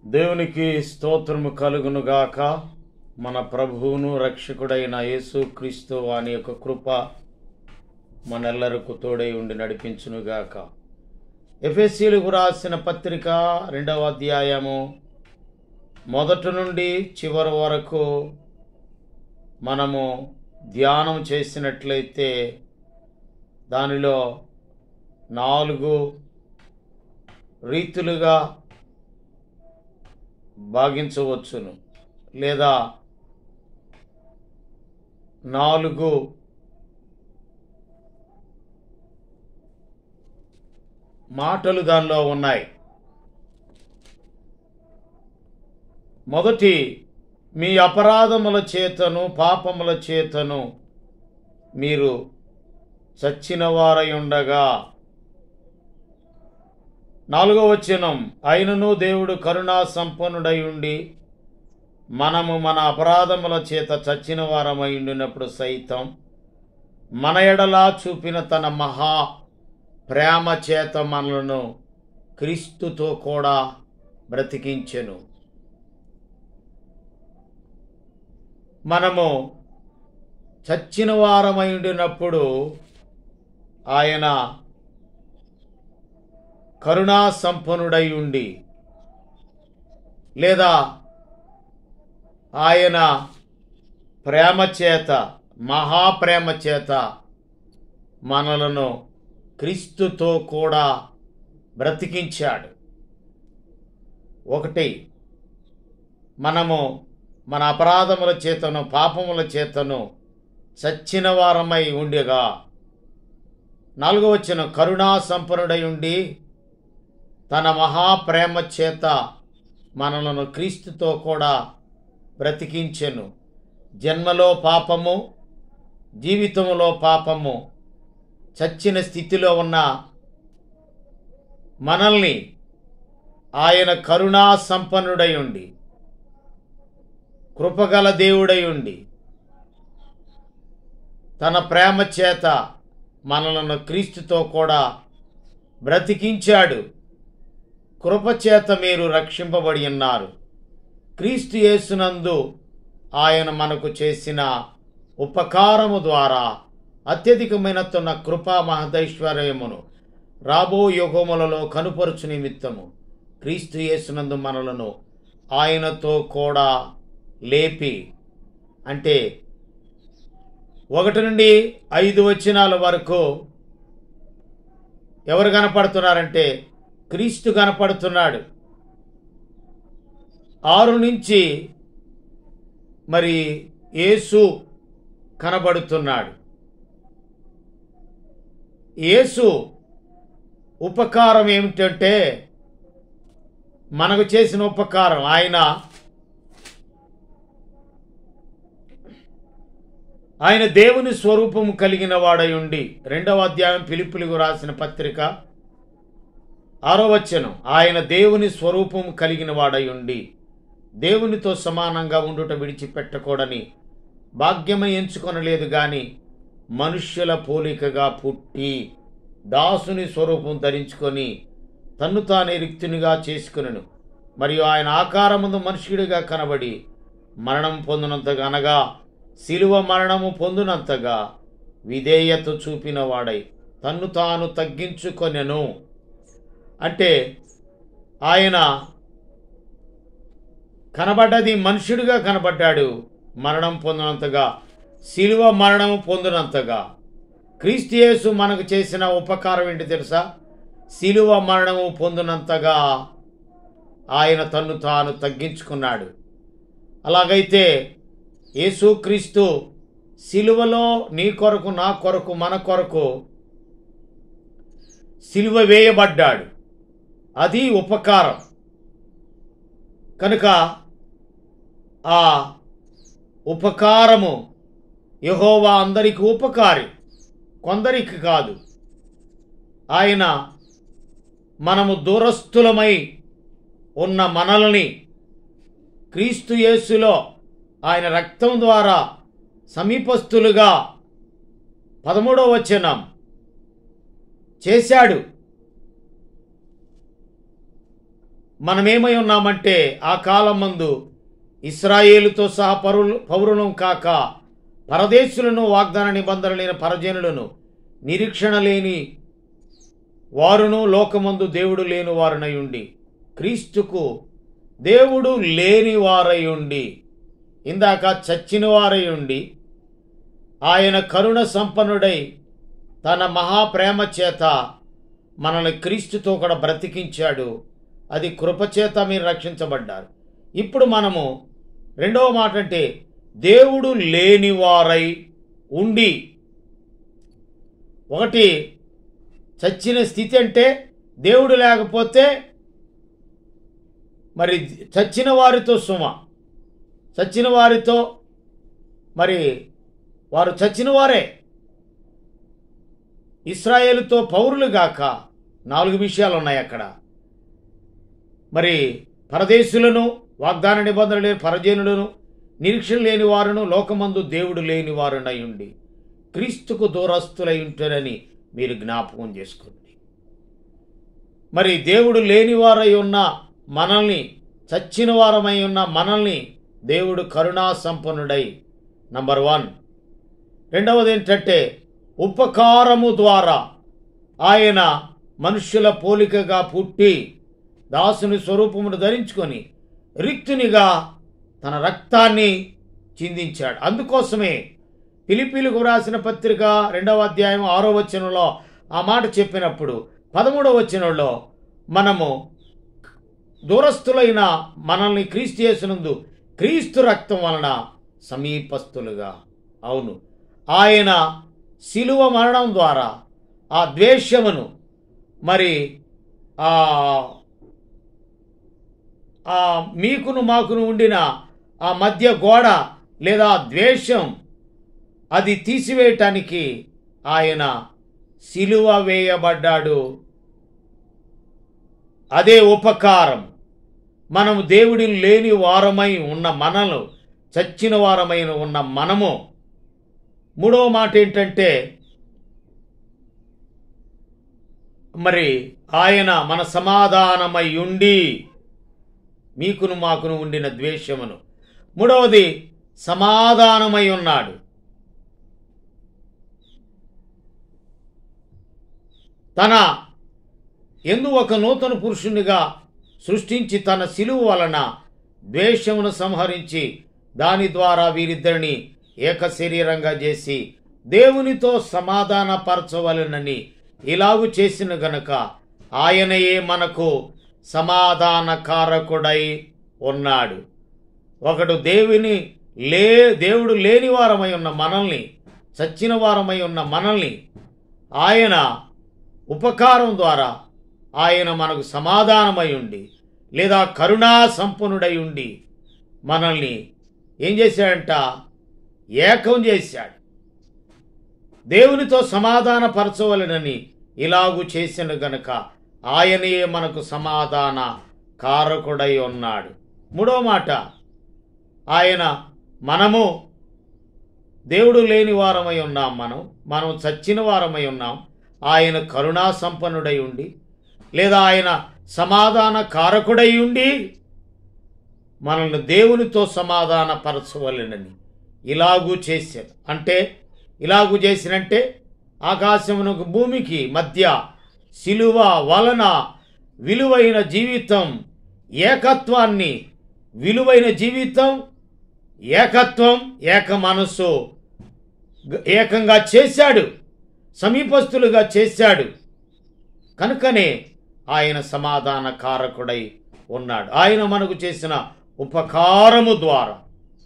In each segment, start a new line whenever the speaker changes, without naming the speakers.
దేవునికి స్తోత్రము కలుగునుగాక మన ప్రభువును రక్షకుడైన యేసుక్రీస్తు వాని యొక్క కృప మనెల్లరకు తోడై ఉండి నడిపించునుగాక ఎఫ్ఎస్సీలకు రాసిన పత్రిక రెండవ అధ్యాయము మొదటి నుండి చివరి వరకు మనము ధ్యానం చేసినట్లయితే దానిలో నాలుగు రీతులుగా భాగించవచ్చును లేదా నాలుగు మాటలు దానిలో ఉన్నాయి మొదటి మీ అపరాధముల చేతను పాపముల చేతను మీరు చచ్చిన వారై ఉండగా నాలుగో వచనం అయినను దేవుడు కరుణా సంపన్నుడై ఉండి మనము మన అపరాధముల చేత చచ్చిన వారమై ఉండినప్పుడు సైతం మన ఎడలా చూపిన తన మహా ప్రేమ చేత మనలను క్రీస్తుతో కూడా బ్రతికించెను మనము చచ్చిన వారమై ఉండినప్పుడు ఆయన కరుణా సంపన్నుడై ఉండి లేదా ఆయన ప్రేమ చేత మహాప్రేమ చేత మనలను క్రీస్తుతో కూడా బ్రతికించాడు ఒకటి మనము మన అపరాధముల చేతను పాపముల చేతను చచ్చిన వారమై ఉండగా నాలుగో వచ్చిన కరుణా సంపన్నుడై ఉండి తన మహాప్రేమ చేత మనలను క్రీస్తుతో కూడా బ్రతికించెను జన్మలో పాపము జీవితంలో పాపము చచ్చిన స్థితిలో ఉన్న మనల్ని ఆయన కరుణా సంపన్నుడై ఉండి కృపగల దేవుడై ఉండి తన ప్రేమ చేత మనలను క్రీస్తుతో కూడా బ్రతికించాడు కృపచేత మీరు రక్షింపబడి ఉన్నారు క్రీస్తు యేసునందు ఆయన మనకు చేసిన ఉపకారము ద్వారా అత్యధికమైన తన కృపా మహదైశ్వర్యమును రాబో యుగములలో కనుపరుచు నిమిత్తము క్రీస్తు యేసునందు మనలను ఆయనతో కూడా లేపి అంటే ఒకటి నుండి ఐదు వచనాల వరకు ఎవరు కనపడుతున్నారంటే క్రీస్తు కనపడుతున్నాడు ఆరు నుంచి మరి యేసు కనబడుతున్నాడు యేసు ఉపకారం ఏమిటంటే మనకు చేసిన ఉపకారం ఆయన ఆయన దేవుని స్వరూపము కలిగిన వాడై ఉండి రెండవ అధ్యాయం పిలుపులకు రాసిన పత్రిక ఆరో వచనం ఆయన దేవుని స్వరూపము కలిగిన వాడై ఉండి దేవునితో సమానంగా ఉండుట విడిచిపెట్టకూడని భాగ్యమ ఎంచుకొనలేదు గాని మనుష్యుల పోలికగా పుట్టి దాసుని స్వరూపం ధరించుకొని తన్ను తానే రిక్తునిగా చేసుకునను మరియు ఆయన ఆకారముందు మనుష్యుడిగా కనబడి మరణం పొందినంతగా అనగా శిలువ మరణము పొందినంతగా విధేయత చూపిన వాడై తన్ను తాను తగ్గించుకొనెను అంటే ఆయన కనబడ్డది మనుషుడిగా కనబడ్డాడు మరణం పొందినంతగా శిలువ మరణము పొందినంతగా క్రీస్తు యేసు మనకు చేసిన ఉపకారం ఏంటి తెలుసా శిలువ మరణము పొందినంతగా ఆయన తన్ను తాను తగ్గించుకున్నాడు అలాగైతే యేసుక్రీస్తు శిలువలో నీ కొరకు నా కొరకు మన కొరకు శిలువ వేయబడ్డాడు అది ఉపకారం కనుక ఆ ఉపకారము యహోవా అందరికి ఉపకారి కొందరికి కాదు ఆయన మనము దూరస్థులమై ఉన్న మనల్ని క్రీస్తు యేసులో ఆయన రక్తం ద్వారా సమీపస్తులుగా పదమూడవ వచనం చేశాడు మనమేమై ఉన్నామంటే ఆ కాలం మందు ఇస్రాయేలుతో సహా పరులు పౌరులం కాక పరదేశులను వాగ్దాన నిబంధన లేని పరజనులను నిరీక్షణ లేని వారును లోకమందు దేవుడు లేని వారునై ఉండి క్రీస్తుకు దేవుడు లేని వారై ఉండి ఇందాక చచ్చిన వారై ఉండి ఆయన కరుణ సంపన్నుడై తన మహాప్రేమ చేత మనల్ని క్రీస్తుతో కూడా బ్రతికించాడు అది కృపచేత మీరు రక్షించబడ్డారు ఇప్పుడు మనము రెండవ మాట అంటే దేవుడు లేనివారై ఉండి ఒకటి చచ్చిన స్థితి అంటే దేవుడు లేకపోతే మరి చచ్చిన వారితో సుమ చచ్చిన వారితో మరి వారు చచ్చిన వారే ఇస్రాయేలుతో పౌరులు గాక నాలుగు విషయాలు ఉన్నాయి అక్కడ మరి పరదేశులను వాగ్దాన నిబంధన లేని పరజనులను నిరీక్షణ లేని వారును లోకమందు దేవుడు లేని వారునై ఉండి క్రీస్తుకు దూరస్తులై ఉంటారని మీరు జ్ఞాపకం చేసుకోండి మరి దేవుడు లేనివారై ఉన్న మనల్ని చచ్చిన వారమై ఉన్న మనల్ని దేవుడు కరుణా సంపన్నుడై నంబర్ వన్ రెండవది ఏంటంటే ఉపకారము ద్వారా ఆయన మనుష్యుల పోలికగా పుట్టి దాసుని స్వరూపమును ధరించుకొని రిక్తునిగా తన రక్తాన్ని చిందించాడు అందుకోసమే పిలిపిలకు రాసిన పత్రిక రెండవ అధ్యాయం ఆరో వచనంలో ఆ మాట చెప్పినప్పుడు పదమూడవ వచనంలో మనము దూరస్తులైన మనల్ని క్రీస్తు చేసినందు క్రీస్తు రక్తం వలన సమీపస్తులుగా అవును ఆయన శిలువ మరణం ద్వారా ఆ ద్వేషమును మరి ఆ ఆ మీకును మాకును ఉండిన ఆ మధ్య గోడ లేదా ద్వేషం అది తీసివేయటానికి ఆయన సిలువ వేయబడ్డాడు అదే ఉపకారం మనము దేవుడి లేని వారమై ఉన్న మనలు చచ్చిన వారమైన ఉన్న మనము మూడవ మాట ఏంటంటే మరి ఆయన మన సమాధానమై ఉండి మీకును మాకును ఉండిన ద్వేషమును మూడవది సమాధానమై ఉన్నాడు తన ఎందు ఒక నూతన పురుషునిగా సృష్టించి తన సిలువ వలన ద్వేషమును సంహరించి దాని ద్వారా వీరిద్దరిని ఏక శరీరంగా చేసి దేవునితో సమాధానపరచవలనని ఇలాగు చేసిన గనుక ఆయనయే మనకు సమాధానకారకుడై ఉన్నాడు ఒకడు దేవుని లే దేవుడు లేని వారమై ఉన్న మనల్ని చచ్చిన వారమై ఉన్న మనల్ని ఆయన ఉపకారం ద్వారా ఆయన మనకు సమాధానమై ఉండి లేదా కరుణా సంపన్నుడై ఉండి మనల్ని ఏం చేశాడంట ఏకం చేశాడు దేవునితో సమాధాన పరచవలనని ఇలాగు చేసిన గనుక ఆయనయే మనకు సమాధాన కారకుడై ఉన్నాడు మూడో మాట ఆయన మనము దేవుడు లేని వారమై ఉన్నాం మనం మనం చచ్చిన వారమై ఉన్నాం ఆయన కరుణా సంపన్నుడై ఉండి లేదా ఆయన సమాధాన కారకుడై ఉండి మనల్ని దేవునితో సమాధాన పరచవలెనని ఇలాగూ చేశారు అంటే ఇలాగూ చేసినంటే ఆకాశమునకు భూమికి మధ్య సిలువ వలన విలువైన జీవితం ఏకత్వాన్ని విలువైన జీవితం ఏకత్వం ఏక మనస్సు గ- ఏకంగా చేశాడు సమీపస్తులుగా చేశాడు కనుకనే ఆయన సమాధాన కారకుడై ఉన్నాడు ఆయన మనకు చేసిన ఉపకారము ద్వారా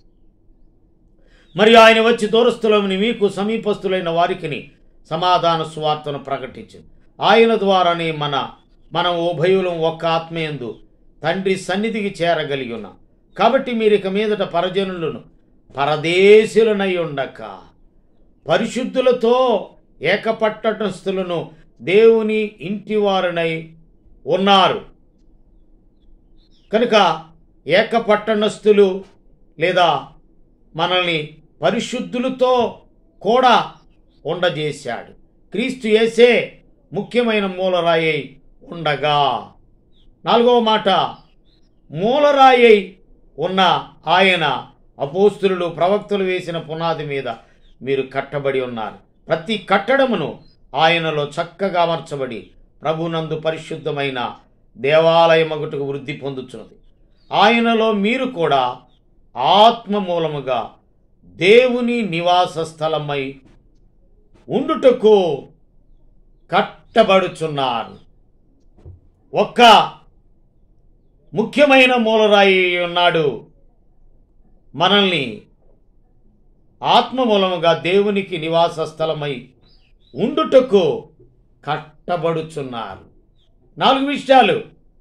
మరి ఆయన వచ్చి దూరస్థులని మీకు సమీపస్తులైన వారికిని సమాధాన సువార్తను ప్రకటించింది ఆయన ద్వారానే మన మనం ఉభయులం ఒక్క ఆత్మయందు తండ్రి సన్నిధికి చేరగలిగి ఉన్నాం కాబట్టి మీరు ఇక మీదట పరజనులను పరదేశులనై ఉండక పరిశుద్ధులతో ఏకపట్టణస్థులను దేవుని ఇంటివారునై ఉన్నారు కనుక ఏకపట్టణస్థులు లేదా మనల్ని పరిశుద్ధులతో కూడా ఉండజేశాడు క్రీస్తు యేసే ముఖ్యమైన మూలరాయి ఉండగా నాలుగవ మాట మూలరాయి ఉన్న ఆయన అపోస్తులు ప్రవక్తలు వేసిన పునాది మీద మీరు కట్టబడి ఉన్నారు ప్రతి కట్టడమును ఆయనలో చక్కగా అమర్చబడి ప్రభునందు పరిశుద్ధమైన దేవాలయమగుటకు వృద్ధి పొందుచున్నది ఆయనలో మీరు కూడా ఆత్మ మూలముగా దేవుని నివాస స్థలమై ఉండుటకు కట్టబడుచున్నారు ఒక్క ముఖ్యమైన మూలరాయి ఉన్నాడు మనల్ని ఆత్మ మూలముగా దేవునికి నివాస స్థలమై ఉండుటకు కట్టబడుచున్నారు నాలుగు విషయాలు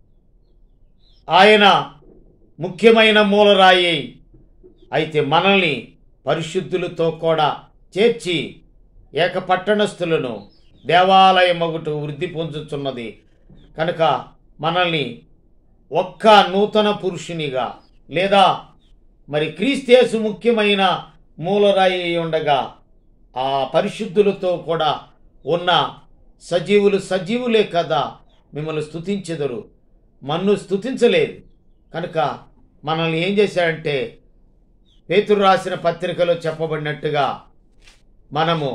ఆయన ముఖ్యమైన మూలరాయి అయితే మనల్ని పరిశుద్ధులతో కూడా చేర్చి ఏక పట్టణస్థులను దేవాలయమగుటు వృద్ధి పొందుతున్నది కనుక మనల్ని ఒక్క నూతన పురుషునిగా లేదా మరి క్రీస్తేసు ముఖ్యమైన మూలరాయి అయి ఉండగా ఆ పరిశుద్ధులతో కూడా ఉన్న సజీవులు సజీవులే కదా మిమ్మల్ని స్తుతించెదరు మన్ను స్తుతించలేదు కనుక మనల్ని ఏం చేశాడంటే పేతురు రాసిన పత్రికలో చెప్పబడినట్టుగా మనము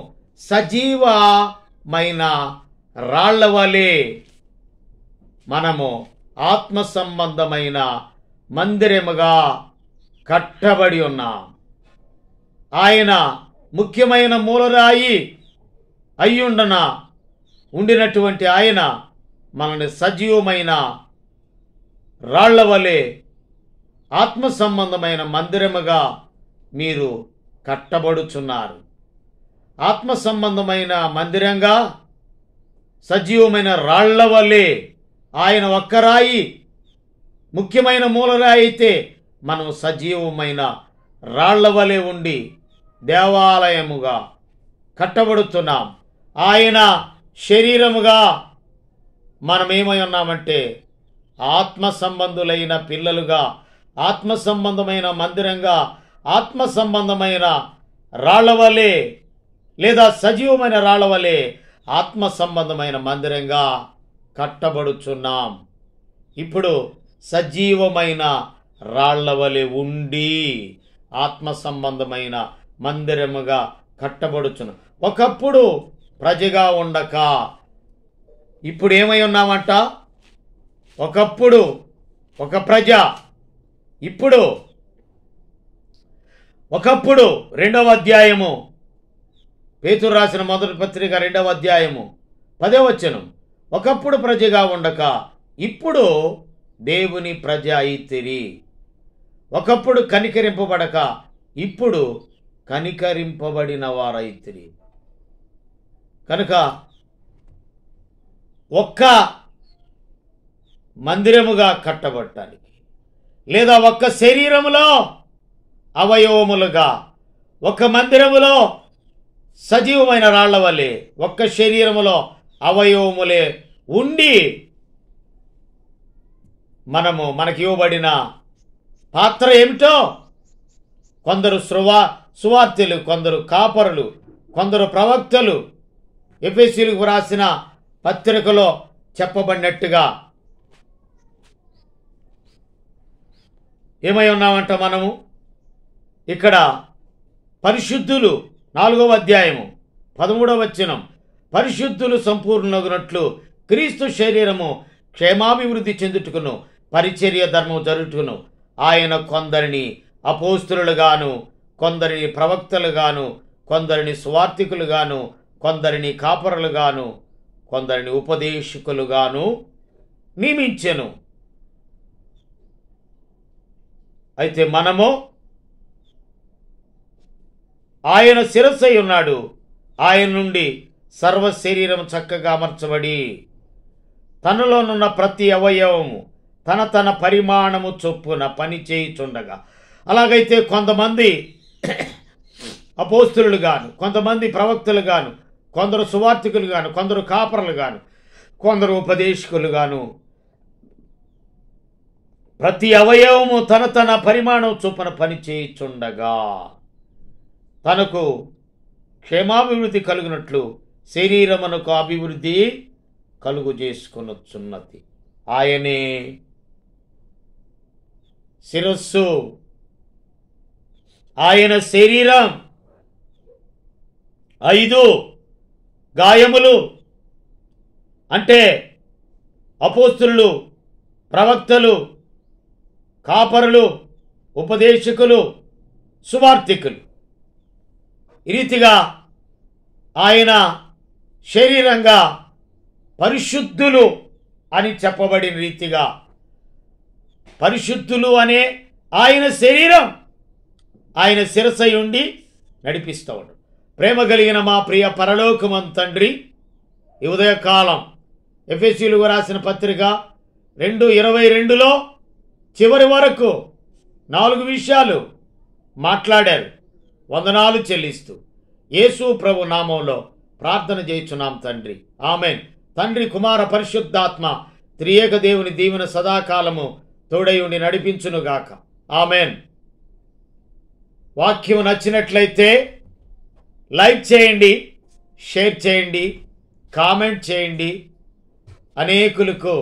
సజీవమైన రాళ్ల వలె మనము ఆత్మ సంబంధమైన మందిరముగా కట్టబడి ఉన్నాం ఆయన ముఖ్యమైన మూలరాయి అయ్యుండన ఉండినటువంటి ఆయన మనని సజీవమైన రాళ్ల వలె ఆత్మ సంబంధమైన మందిరముగా మీరు కట్టబడుచున్నారు ఆత్మ సంబంధమైన మందిరంగా సజీవమైన రాళ్ల వలె ఆయన ఒక్కరాయి ముఖ్యమైన మూలరాయి అయితే మనం సజీవమైన రాళ్ల వలె ఉండి దేవాలయముగా కట్టబడుతున్నాం ఆయన శరీరముగా మనం ఏమై ఉన్నామంటే ఆత్మ సంబంధులైన పిల్లలుగా ఆత్మ సంబంధమైన మందిరంగా ఆత్మ సంబంధమైన రాళ్ల వలె లేదా సజీవమైన రాళ్ల వలె ఆత్మ సంబంధమైన మందిరంగా కట్టబడుచున్నాం ఇప్పుడు సజీవమైన రాళ్ల వలె ఉండి ఆత్మ సంబంధమైన మందిరముగా కట్టబడుచును ఒకప్పుడు ప్రజగా ఉండక ఇప్పుడు ఏమై ఉన్నామంట ఒకప్పుడు ఒక ప్రజ ఇప్పుడు ఒకప్పుడు రెండవ అధ్యాయము పేతురు రాసిన మొదటి పత్రిక రెండవ అధ్యాయము పదే వచ్చను ఒకప్పుడు ప్రజగా ఉండక ఇప్పుడు దేవుని ప్రజ అయితిరి ఒకప్పుడు కనికరింపబడక ఇప్పుడు కనికరింపబడిన వారైతిరి కనుక ఒక్క మందిరముగా కట్టబట్టానికి లేదా ఒక్క శరీరములో అవయవములుగా ఒక మందిరములో సజీవమైన రాళ్ల వలె ఒక్క శరీరములో అవయవములే ఉండి మనము మనకి ఇవ్వబడిన పాత్ర ఏమిటో కొందరు శృవా సువార్తెలు కొందరు కాపరులు కొందరు ప్రవక్తలు ఎఫ్ఎస్సీలకు రాసిన పత్రికలో చెప్పబడినట్టుగా ఏమై ఉన్నామంట మనము ఇక్కడ పరిశుద్ధులు నాలుగవ అధ్యాయము పదమూడవ వచనం పరిశుద్ధులు సంపూర్ణగునట్లు క్రీస్తు శరీరము క్షేమాభివృద్ధి చెందుటకును పరిచర్య ధర్మం జరుగుటకును ఆయన కొందరిని అపోస్తులుగాను కొందరిని ప్రవక్తలుగాను కొందరిని స్వార్థికులుగాను కొందరిని కాపరులుగాను కొందరిని ఉపదేశకులుగాను నియమించెను అయితే మనము ఆయన శిరస్సై ఉన్నాడు ఆయన నుండి సర్వ శరీరం చక్కగా అమర్చబడి తనలోనున్న ప్రతి అవయవము తన తన పరిమాణము చొప్పున పని చేయుచుండగా అలాగైతే కొంతమంది అపోస్తులు గాను కొంతమంది ప్రవక్తలు గాను కొందరు సువార్థికులు గాను కొందరు కాపరులు గాను కొందరు ఉపదేశకులు గాను ప్రతి అవయవము తన తన పరిమాణం చొప్పున పని చేయుచుండగా తనకు క్షేమాభివృద్ధి కలుగునట్లు శరీరమునకు అభివృద్ధి కలుగు చేసుకొనొచ్చున్నది ఆయనే శిరస్సు ఆయన శరీరం ఐదు గాయములు అంటే అపోస్తులు ప్రవక్తలు కాపరులు ఉపదేశకులు సువార్థికులు ఈ రీతిగా ఆయన శరీరంగా పరిశుద్ధులు అని చెప్పబడిన రీతిగా పరిశుద్ధులు అనే ఆయన శరీరం ఆయన శిరసై ఉండి నడిపిస్తూ ఉంటాడు ప్రేమ కలిగిన మా ప్రియ పరలోకమం తండ్రి ఈ ఉదయకాలం ఎఫ్ఎస్సీలకు రాసిన పత్రిక రెండు ఇరవై రెండులో చివరి వరకు నాలుగు విషయాలు మాట్లాడారు వందనాలు చెల్లిస్తూ యేసు ప్రభు నామంలో ప్రార్థన చేయుచున్నాం తండ్రి ఆమెన్ తండ్రి కుమార పరిశుద్ధాత్మ త్రియేక దేవుని దీవెన సదాకాలము తోడై ఉండి నడిపించునుగాక ఆమెన్ వాక్యం నచ్చినట్లయితే లైక్ చేయండి షేర్ చేయండి కామెంట్ చేయండి అనేకులకు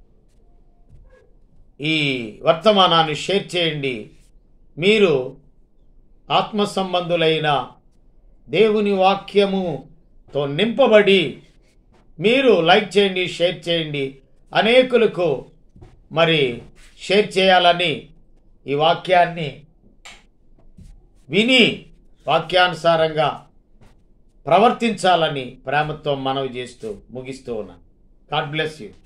ఈ వర్తమానాన్ని షేర్ చేయండి మీరు ఆత్మ సంబంధులైన దేవుని వాక్యముతో నింపబడి మీరు లైక్ చేయండి షేర్ చేయండి అనేకులకు మరి షేర్ చేయాలని ఈ వాక్యాన్ని విని వాక్యానుసారంగా ప్రవర్తించాలని ప్రేమతో మనవి చేస్తూ ముగిస్తూ ఉన్నాను గాడ్ బ్లెస్ యూ